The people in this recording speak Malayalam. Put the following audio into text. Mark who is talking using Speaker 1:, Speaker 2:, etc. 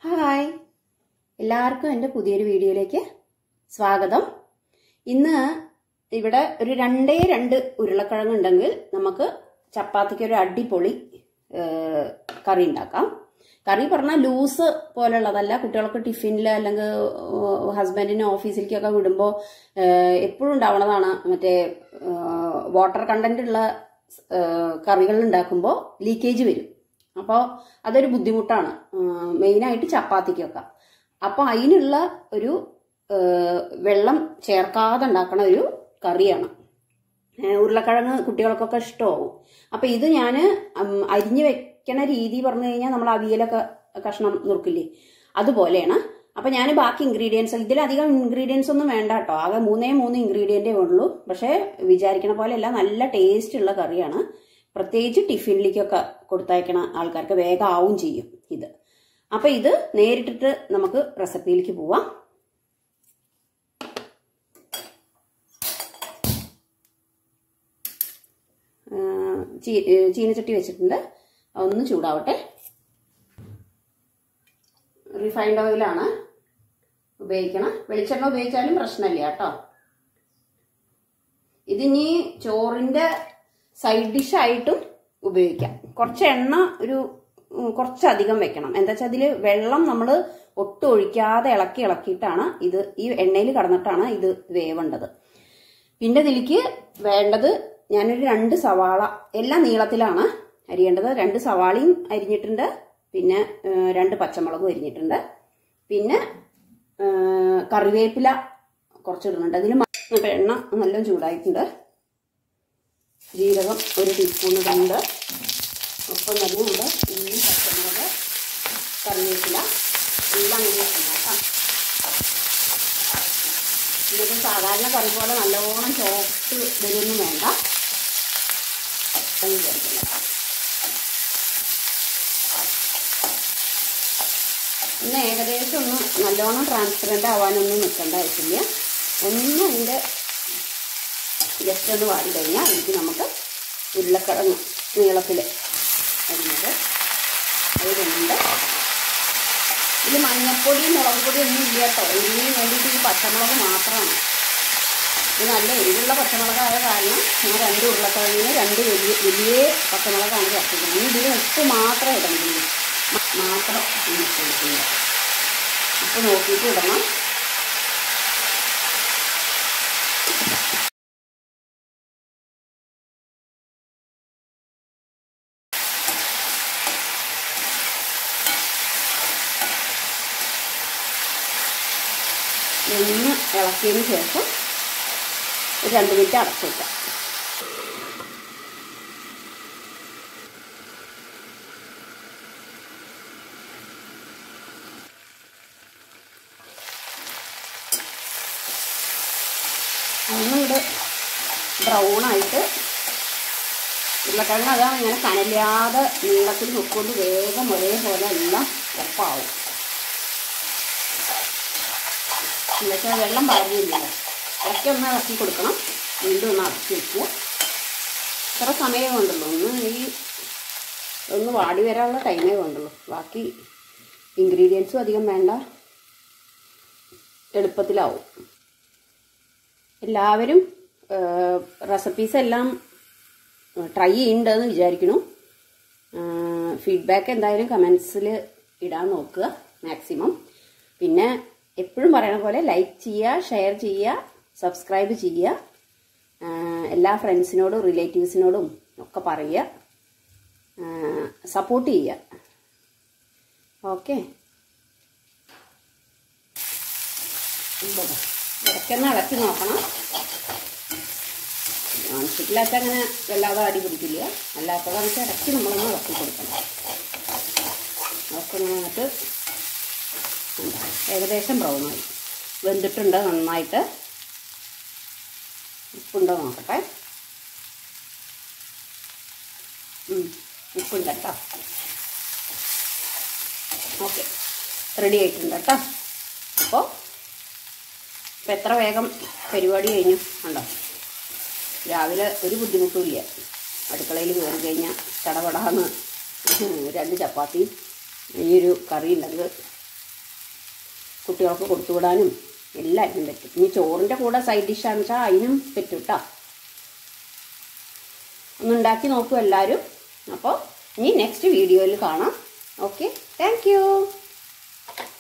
Speaker 1: ഹായ് എല്ലാവർക്കും എൻ്റെ പുതിയൊരു വീഡിയോയിലേക്ക് സ്വാഗതം ഇന്ന് ഇവിടെ ഒരു രണ്ടേ രണ്ട് ഉരുളക്കിഴങ്ങ് ഉണ്ടെങ്കിൽ നമുക്ക് ചപ്പാത്തിക്ക് ഒരു അടിപൊളി ഏ, കറി ഉണ്ടാക്കാം കറി പറഞ്ഞാൽ ലൂസ് പോലുള്ളതല്ല കുട്ടികൾക്ക് ടിഫിനിൽ അല്ലെങ്കിൽ ഹസ്ബൻഡിന് ഓഫീസിലേക്കൊക്കെ വിടുമ്പോൾ എപ്പോഴും ഉണ്ടാവണതാണ് മറ്റേ വാട്ടർ കണ്ടന്റ് ഉള്ള കറികൾ ഉണ്ടാക്കുമ്പോൾ ലീക്കേജ് വരും അപ്പോൾ അതൊരു ബുദ്ധിമുട്ടാണ് മെയിനായിട്ട് ചപ്പാത്തിക്കൊക്കെ അപ്പോൾ അതിനുള്ള ഒരു ആ, വെള്ളം ചേർക്കാതെ ഉണ്ടാക്കണ ഒരു കറിയാണ് ഏ, ഉരുളക്കിഴങ്ങ് കുട്ടികൾക്കൊക്കെ ഇഷ്ടമാവും അപ്പോൾ ഇത് ഞാൻ അരിഞ്ഞു വെക്കണ രീതി പറഞ്ഞു കഴിഞ്ഞാൽ നമ്മൾ അവിയലൊക്കെ കഷ്ണം നുറുക്കില്ലേ അതുപോലെയാണ് അപ്പം ഞാൻ ബാക്കി ഇൻഗ്രീഡിയൻസ് ഇതിലധികം ഇൻഗ്രീഡിയൻസ് ഒന്നും വേണ്ട കേട്ടോ ആകെ മൂന്നേ മൂന്ന് ഇൻഗ്രീഡിയൻറ്റേ ഉള്ളൂ പക്ഷേ വിചാരിക്കണ പോലെയല്ല നല്ല ടേസ്റ്റ് ഉള്ള കറിയാണ് പ്രത്യേകിച്ച് ടിഫിനിലേക്കൊക്കെ കൊടുത്തയക്കണ ആൾക്കാർക്ക് വേഗം ആവും ചെയ്യും ഇത് അപ്പം ഇത് നേരിട്ടിട്ട് നമുക്ക് റെസിപ്പിയിലേക്ക് പോവാം ആ, ചീ- ഏ, ചീനച്ചട്ടി വെച്ചിട്ടുണ്ട് ഒന്ന് ചൂടാവട്ടെ റിഫൈൻഡ് ഓയിലാണ് ഉപയോഗിക്കണം വെളിച്ചെണ്ണ ഉപയോഗിച്ചാലും പ്രശ്നമില്ല കേട്ടോ ഇതിനി ചോറിന്റെ സൈഡ് ഡിഷ് ആയിട്ടും ഉപയോഗിക്കാം കുറച്ച് എണ്ണ ഒരു ഉം, കുറച്ചധികം വെക്കണം എന്താ വെച്ചാൽ അതിൽ വെള്ളം നമ്മൾ ഒട്ടും ഒഴിക്കാതെ ഇളക്കി ഇളക്കിയിട്ടാണ് ഇത് ഈ എണ്ണയിൽ കടന്നിട്ടാണ് ഇത് വേവേണ്ടത് പിന്നെ ഇതിലേക്ക് വേണ്ടത് ഞാനൊരു രണ്ട് സവാള എല്ലാം നീളത്തിലാണ് അരിയേണ്ടത് രണ്ട് സവാളയും അരിഞ്ഞിട്ടുണ്ട് പിന്നെ ഏ, രണ്ട് പച്ചമുളകും അരിഞ്ഞിട്ടുണ്ട് പിന്നെ ഏ, കറിവേപ്പില കുറച്ചിടുന്നുണ്ട് അതിൽ അപ്പം എണ്ണ നല്ല ചൂടായിട്ടുണ്ട് ജീരകം ഒരു ടീസ്പൂൺ ഇടുന്നുണ്ട് ഒപ്പം തന്നെ ഉണ്ട് ഉള്ളി പച്ചമുളക് കറിവേപ്പില എല്ലാം കൂടി ഉണ്ടാക്കാം ഇതൊക്കെ സാധാരണ കറി പോലെ നല്ലോണം ചോപ്പ് വരുമൊന്നും വേണ്ട അത് വിചാരിക്കില്ല ഒന്ന് ഏകദേശം ഒന്ന് നല്ലോണം ട്രാൻസ്പെറൻ്റ് ആവാനൊന്നും നിൽക്കേണ്ട ആവശ്യമില്ല ഒന്ന് അതിൻ്റെ ജസ്റ്റ് ഒന്ന് വാടി കഴിഞ്ഞാൽ എനിക്ക് നമുക്ക് ഉരുളക്കിഴങ്ങ് നീളത്തിൽ അരിഞ്ഞത് അതിലുണ്ട് ഇതിൽ മഞ്ഞപ്പൊടി മുളക് പൊടി ഒന്നും ഇല്ല കേട്ടോ എരിവിന് വേണ്ടിയിട്ട് ഈ പച്ചമുളക് മാത്രമാണ് ഇത് നല്ല എരിവുള്ള പച്ചമുളകായ കാരണം ഞാൻ രണ്ട് ഉരുളക്കിഴങ്ങിന് രണ്ട് വലിയ വലിയ പച്ചമുളകാണ് ചേർത്തിക്കുന്നത് ഇനി ഇതിന് ഉപ്പ് മാത്രം ഇടണ്ടുള്ളൂ മ- മാത്രം ഇട്ടിട്ടുണ്ട് ഉപ്പ് നോക്കിയിട്ട് ഇടണം ഒന്ന് ഇളക്കിയതിന് ശേഷം ഒരു രണ്ട് മിനിറ്റ് അടച്ചു വെക്കാം ഒന്നുകൂടെ ബ്രൗൺ ആയിട്ട് ഉരുളക്കിഴങ്ങ് അതാണ് ഇങ്ങനെ കനലില്ലാതെ നീളത്തിൽ നോക്കൊണ്ട് വേഗം ഒരേപോലെ എല്ലാം ഒപ്പാവും എന്നുവെച്ചാൽ വെള്ളം പാടിയില്ലല്ലോ ഇടയ്ക്ക് ഒന്ന് ഇളക്കി കൊടുക്കണം വീണ്ടും ഒന്ന് അടക്കി വെക്കുക ഇത്ര സമയമേ വേണ്ടുള്ളൂ ഒന്ന് ഈ ഒന്ന് വാടി വരാനുള്ള ടൈമേ വേണ്ടുള്ളൂ ബാക്കി ഇൻഗ്രീഡിയൻസും അധികം വേണ്ട എളുപ്പത്തിലാവും എല്ലാവരും റെസിപ്പീസ് എല്ലാം ട്രൈ ചെയ്യുന്നുണ്ടെന്ന് വിചാരിക്കുന്നു ഫീഡ്ബാക്ക് എന്തായാലും കമൻസിൽ ഇടാൻ നോക്കുക മാക്സിമം പിന്നെ എപ്പോഴും പറയണ പോലെ ലൈക്ക് ചെയ്യുക ഷെയർ ചെയ്യുക സബ്സ്ക്രൈബ് ചെയ്യുക ആ, എല്ലാ ഫ്രണ്ട്സിനോടും റിലേറ്റീവ്സിനോടും ഒക്കെ പറയുക സപ്പോർട്ട് ചെയ്യുക ഓക്കെ ഇടയ്ക്കൊന്ന് ഇളക്കി നോക്കണം നോൺസ്റ്റിക്കിലൊക്കെ അങ്ങനെ വല്ലാതെ അടി പിടിക്കില്ല അല്ലാത്തതൊക്കെ ഇടയ്ക്ക് നമ്മളൊന്ന് ഇളക്കി കൊടുക്കണം അതൊക്കെ എന്നിട്ട് എന്താ, ഏകദേശം ബ്രൗണായി വെന്തിട്ടുണ്ട് നന്നായിട്ട് ഉപ്പുണ്ടോ നോക്കട്ടെ ഉം, ഉപ്പുണ്ട് കേട്ടോ ഓക്കെ റെഡി ആയിട്ടുണ്ട് കേട്ടോ അപ്പോൾ ഇപ്പം എത്ര വേഗം പരിപാടി കഴിഞ്ഞു കണ്ടോ രാവിലെ ഒരു ബുദ്ധിമുട്ടും ഇല്ല അടുക്കളയിൽ കയറി കഴിഞ്ഞാൽ ചടപടാന്ന് രണ്ട് ചപ്പാത്തി ഈ ഒരു കറി ഉണ്ടെങ്കിൽ കുട്ടികൾക്ക് കൊടുത്തുവിടാനും എല്ലാത്തിനും പറ്റും ഇനി ചോറിൻ്റെ കൂടെ സൈഡ് ഡിഷാണെന്ന് വെച്ചാൽ അതിനും പറ്റും കേട്ടോ ഒന്ന് ഉണ്ടാക്കി നോക്കൂ എല്ലാവരും അപ്പോൾ ഇനി നെക്സ്റ്റ് വീഡിയോയിൽ കാണാം ഓക്കെ താങ്ക്